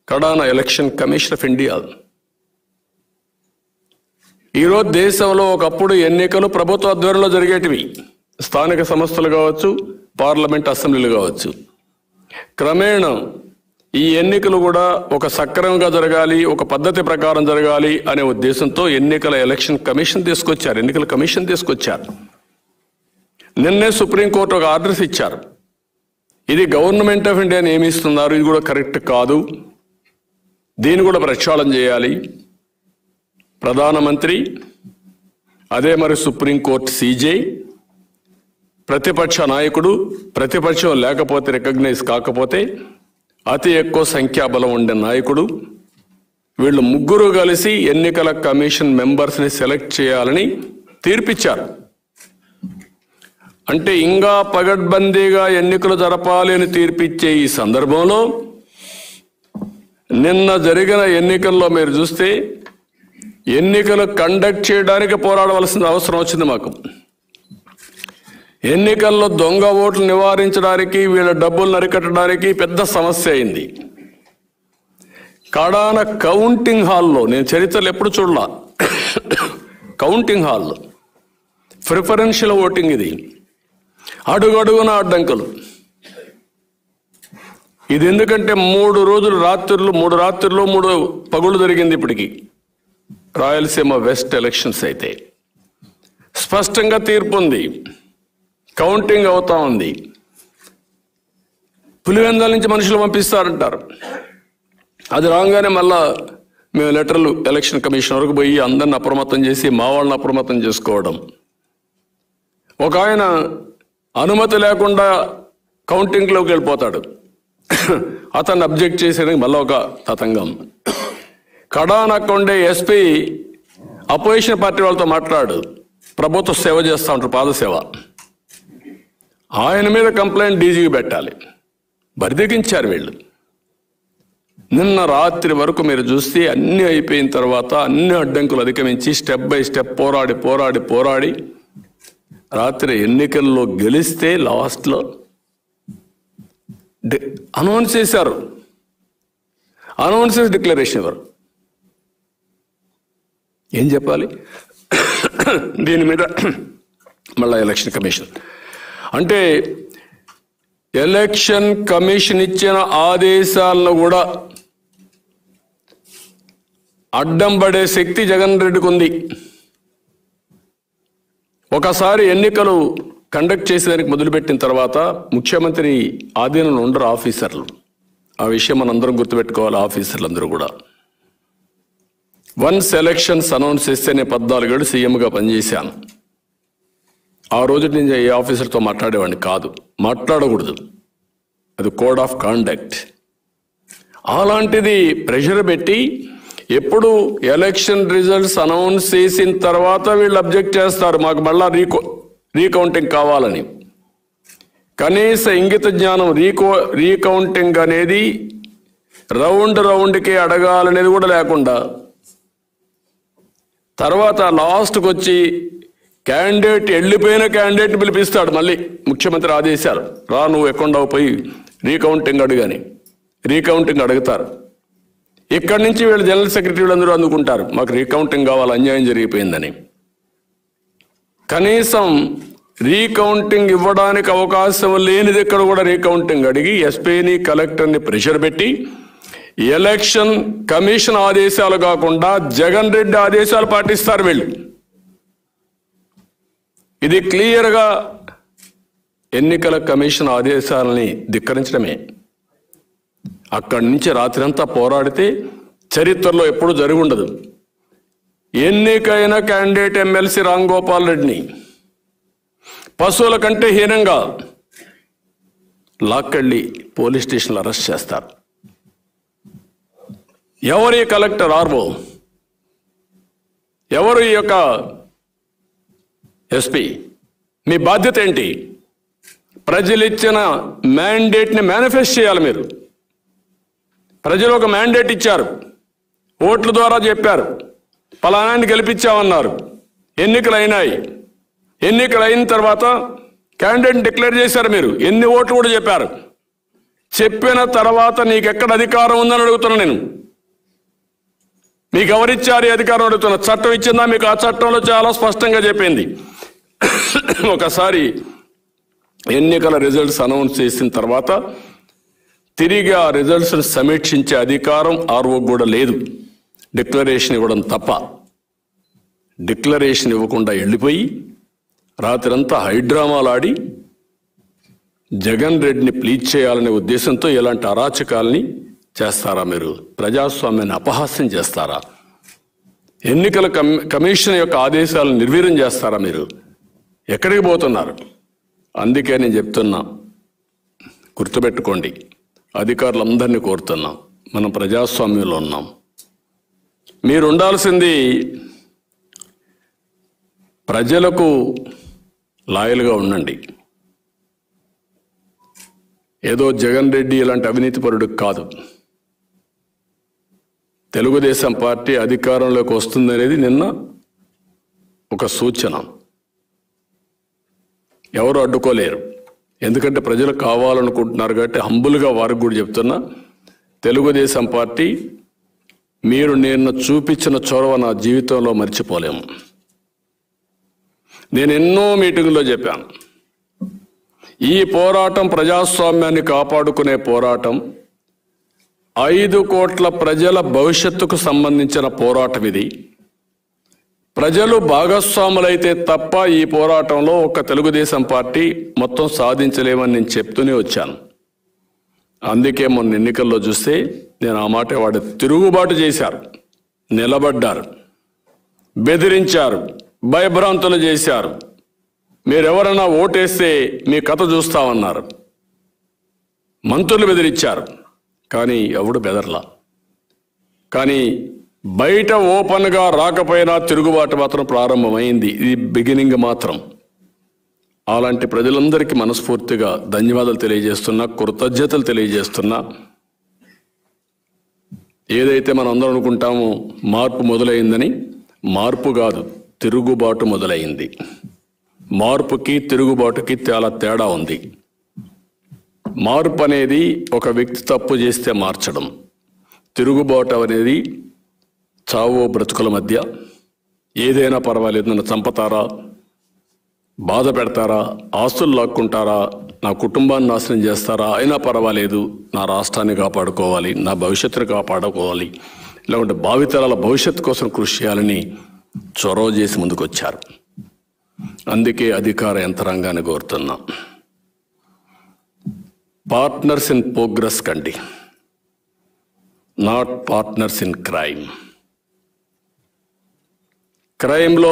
కడాన election commission of India ఈరోజు దేశంలో ఒకప్పుడు ఎన్నికలు ప్రభుత్వ ఆధ్వర్యంలో జరిగేటివి స్థానిక సంస్థలు కావచ్చు పార్లమెంట్ అసెంబ్లీలు కావచ్చు క్రమేణా ఈ ఎన్నికలు కూడా ఒక సక్రమంగా జరగాలి ఒక పద్ధతి ప్రకారం జరగాలి అనే ఉద్దేశంతో ఎన్నికల ఎలక్షన్ కమిషన్ తీసుకొచ్చారు ఎన్నికల కమిషన్ తీసుకొచ్చారు నిన్నే సుప్రీంకోర్టు ఒక ఆర్డర్స్ ఇచ్చారు ఇది గవర్నమెంట్ ఆఫ్ ఇండియా నియమిస్తున్నారు ఇది కూడా కరెక్ట్ కాదు దీన్ని కూడా ప్రక్షాళన చేయాలి ప్రధానమంత్రి అదే మరి సుప్రీంకోర్టు సీజే ప్రతిపక్ష నాయకుడు ప్రతిపక్షం లేకపోతే రికగ్నైజ్ కాకపోతే అతి ఎక్కువ సంఖ్యాబలం ఉండే నాయకుడు వీళ్ళు ముగ్గురు కలిసి ఎన్నికల కమిషన్ మెంబర్స్ని సెలెక్ట్ చేయాలని తీర్పిచ్చారు అంటే ఇంకా పగడ్బందీగా ఎన్నికలు జరపాలి అని తీర్పిచ్చే ఈ సందర్భంలో నిన్న జరిగిన ఎన్నికల్లో మీరు చూస్తే ఎన్నికలు కండక్ట్ చేయడానికి పోరాడవలసిన అవసరం వచ్చింది మాకు ఎన్నికల్లో దొంగ ఓట్లు నివారించడానికి వీళ్ళ డబ్బులు నరికట్టడానికి పెద్ద సమస్య అయింది కడాన కౌంటింగ్ హాల్లో నేను చరిత్రలో ఎప్పుడు చూడలా కౌంటింగ్ హాల్లో ప్రిఫరెన్షియల్ ఓటింగ్ ఇది అడుగడుగున అడ్డంకులు ఇది ఎందుకంటే మూడు రోజులు రాత్రులు మూడు రాత్రులు మూడు పగులు జరిగింది ఇప్పటికి రాయలసీమ వెస్ట్ ఎలక్షన్స్ అయితే స్పష్టంగా తీర్పు ఉంది కౌంటింగ్ అవుతా ఉంది పులివెందాల నుంచి మనుషులు పంపిస్తారంటారు అది రాగానే మళ్ళా మేము లెటర్లు ఎలక్షన్ కమిషన్ వరకు పోయి అందరిని అప్రమత్తం చేసి మా వాళ్ళని అప్రమత్తం చేసుకోవడం ఒక ఆయన అనుమతి లేకుండా కౌంటింగ్లోకి వెళ్ళిపోతాడు అతన్ని అబ్జెక్ట్ చేసేందుకు మళ్ళీ ఒక తతంగం కడానక్కుండే ఎస్పీ అపోజిషన్ పార్టీ వాళ్ళతో మాట్లాడు ప్రభుత్వ సేవ చేస్తూ ఉంటారు పాదసేవ ఆయన మీద కంప్లైంట్ డీజీకి పెట్టాలి బరిదెగించారు వీళ్ళు నిన్న రాత్రి వరకు మీరు చూస్తే అన్ని అయిపోయిన తర్వాత అన్ని అడ్డంకులు అధిగమించి స్టెప్ బై స్టెప్ పోరాడి పోరాడి పోరాడి రాత్రి ఎన్నికల్లో గెలిస్తే లాస్ట్లో అనౌన్స్ చేశారు అనౌన్స్ చేసి డిక్లరేషన్ ఇవ్వరు ఏం చెప్పాలి దీని మీద మళ్ళా ఎలక్షన్ కమిషన్ అంటే ఎలక్షన్ కమిషన్ ఇచ్చిన ఆదేశాలను కూడా అడ్డం పడే శక్తి జగన్ రెడ్డికి ఉంది ఒకసారి ఎన్నికలు కండక్ట్ చేసేదానికి మొదలుపెట్టిన తర్వాత ముఖ్యమంత్రి ఆధీనంలో ఉండరు ఆఫీసర్లు ఆ విషయం మనందరం గుర్తుపెట్టుకోవాలి ఆఫీసర్లు అందరూ కూడా వన్స్ ఎలక్షన్స్ అనౌన్స్ చేస్తే నేను పద్నాలుగేళ్ళు సీఎంగా పనిచేశాను ఆ రోజు నేను ఏ ఆఫీసర్తో మాట్లాడేవాడిని కాదు మాట్లాడకూడదు అది కోడ్ ఆఫ్ కాండక్ట్ అలాంటిది ప్రెషర్ పెట్టి ఎప్పుడు ఎలక్షన్ రిజల్ట్స్ అనౌన్స్ చేసిన తర్వాత వీళ్ళు అబ్జెక్ట్ చేస్తారు మాకు మళ్ళా రీకో రీకౌంటింగ్ కావాలని కనీస ఇంగిత జ్ఞానం రీకో రీకౌంటింగ్ అనేది రౌండ్ రౌండ్కి అడగాలనేది కూడా లేకుండా తర్వాత లాస్ట్కి వచ్చి క్యాండిడేట్ వెళ్ళిపోయిన క్యాండిడేట్ పిలిపిస్తాడు మళ్ళీ ముఖ్యమంత్రి ఆదేశాలు రా నువ్వు ఎక్కడ పోయి రీకౌంటింగ్ అడుగని రీకౌంటింగ్ అడుగుతారు ఇక్కడి నుంచి వీళ్ళు జనరల్ సెక్రటరీలు అందరూ అందుకుంటారు మాకు రీకౌంటింగ్ కావాలి అన్యాయం జరిగిపోయిందని కనీసం రీకౌంటింగ్ ఇవ్వడానికి అవకాశం లేనిది ఇక్కడ కూడా రీకౌంటింగ్ అడిగి ఎస్పీని కలెక్టర్ని ప్రెషర్ పెట్టి ఎలక్షన్ కమిషన్ ఆదేశాలు కాకుండా జగన్ రెడ్డి ఆదేశాలు పాటిస్తారు వీళ్ళు ఇది క్లియర్గా ఎన్నికల కమిషన్ ఆదేశాలని ధిక్కరించడమే అక్కడి నుంచి రాత్రంతా పోరాడితే చరిత్రలో ఎప్పుడు జరిగి ఉండదు ఎన్నికైన క్యాండిడేట్ ఎమ్మెల్సీ రామ్ గోపాల్ రెడ్డిని పశువుల కంటే హీనంగా లాక్కెళ్ళి పోలీస్ స్టేషన్లో అరెస్ట్ చేస్తారు ఎవరి కలెక్టర్ ఆర్వో ఎవరు ఈ యొక్క ఎస్పీ మీ బాధ్యత ఏంటి ప్రజలు ఇచ్చిన మ్యాండేట్ని మేనిఫెస్ట్ చేయాలి మీరు ప్రజలు ఒక మ్యాండేట్ ఇచ్చారు ఓట్ల ద్వారా చెప్పారు పలానాన్ని గెలిపించామన్నారు ఎన్నికలు అయినాయి ఎన్నికలు అయిన తర్వాత క్యాండిడేట్ డిక్లేర్ చేశారు మీరు ఎన్ని ఓట్లు కూడా చెప్పారు చెప్పిన తర్వాత నీకెక్కడ అధికారం ఉందని అడుగుతున్నా నేను మీకు ఎవరిచ్చారు ఈ అధికారం అడుగుతున్నా చట్టం ఇచ్చిందా మీకు ఆ చట్టంలో చాలా స్పష్టంగా చెప్పింది ఒకసారి ఎన్నికల రిజల్ట్స్ అనౌన్స్ చేసిన తర్వాత తిరిగి ఆ రిజల్ట్స్ సమీక్షించే అధికారం ఆర్ఓ కూడా లేదు డిక్లరేషన్ ఇవ్వడం తప్ప డిక్లరేషన్ ఇవ్వకుండా వెళ్ళిపోయి రాత్రంతా హైడ్రామాలు ఆడి జగన్ రెడ్డిని ప్లీజ్ చేయాలనే ఉద్దేశంతో ఇలాంటి అరాచకాల్ని చేస్తారా మీరు ప్రజాస్వామ్యాన్ని అపహాస్యం చేస్తారా ఎన్నికల కమి- కమిషన్ యొక్క ఆదేశాలను నిర్వీర్యం చేస్తారా మీరు ఎక్కడికి పోతున్నారు అందుకే నేను చెప్తున్నా గుర్తుపెట్టుకోండి అధికారులందరినీ కోరుతున్నాం మనం ప్రజాస్వామ్యంలో ఉన్నాం మీరు ఉండాల్సింది ప్రజలకు లాయల్గా ఉండండి ఏదో జగన్ రెడ్డి ఇలాంటి అవినీతిపరుడు కాదు తెలుగుదేశం పార్టీ అధికారంలోకి వస్తుందనేది నిన్న ఒక సూచన ఎవరు అడ్డుకోలేరు ఎందుకంటే ప్రజలు కావాలనుకుంటున్నారు కాబట్టి హంబుల్గా వారికి కూడా చెప్తున్నా తెలుగుదేశం పార్టీ మీరు నేను చూపించిన చొరవ నా జీవితంలో మర్చిపోలేము నేను ఎన్నో మీటింగుల్లో చెప్పాను ఈ పోరాటం ప్రజాస్వామ్యాన్ని కాపాడుకునే పోరాటం ఐదు కోట్ల ప్రజల భవిష్యత్తుకు సంబంధించిన పోరాటం ఇది ప్రజలు భాగస్వాములైతే తప్ప ఈ పోరాటంలో ఒక తెలుగుదేశం పార్టీ మొత్తం సాధించలేమని నేను చెప్తూనే వచ్చాను అందుకే మొన్న ఎన్నికల్లో చూస్తే నేను ఆ మాట వాడు తిరుగుబాటు చేశారు నిలబడ్డారు బెదిరించారు భయభ్రాంతులు చేశారు మీరెవరైనా ఓటేస్తే మీ కథ చూస్తామన్నారు మంత్రులు బెదిరించారు కానీ ఎవడు బెదర్లా కానీ బయట ఓపెన్గా రాకపోయినా తిరుగుబాటు మాత్రం ప్రారంభమైంది ఇది బిగినింగ్ మాత్రం అలాంటి ప్రజలందరికీ మనస్ఫూర్తిగా ధన్యవాదాలు తెలియజేస్తున్నా కృతజ్ఞతలు తెలియజేస్తున్నా ఏదైతే మనం అందరం అనుకుంటామో మార్పు మొదలైందని మార్పు కాదు తిరుగుబాటు మొదలైంది మార్పుకి తిరుగుబాటుకి చాలా తేడా ఉంది మార్పు అనేది ఒక వ్యక్తి తప్పు చేస్తే మార్చడం తిరుగుబాటు అనేది చావో బ్రతుకుల మధ్య ఏదైనా పర్వాలేదు నన్ను చంపతారా బాధ పెడతారా ఆస్తులు లాక్కుంటారా నా కుటుంబాన్ని నాశనం చేస్తారా అయినా పర్వాలేదు నా రాష్ట్రాన్ని కాపాడుకోవాలి నా భవిష్యత్తును కాపాడుకోవాలి లేకుంటే భావితరాల భవిష్యత్తు కోసం కృషి చేయాలని చొరవ చేసి ముందుకొచ్చారు అందుకే అధికార యంత్రాంగాన్ని కోరుతున్నా పార్ట్నర్స్ ఇన్ ప్రోగ్రెస్ కండి నాట్ పార్ట్నర్స్ ఇన్ క్రైమ్ క్రైమ్లో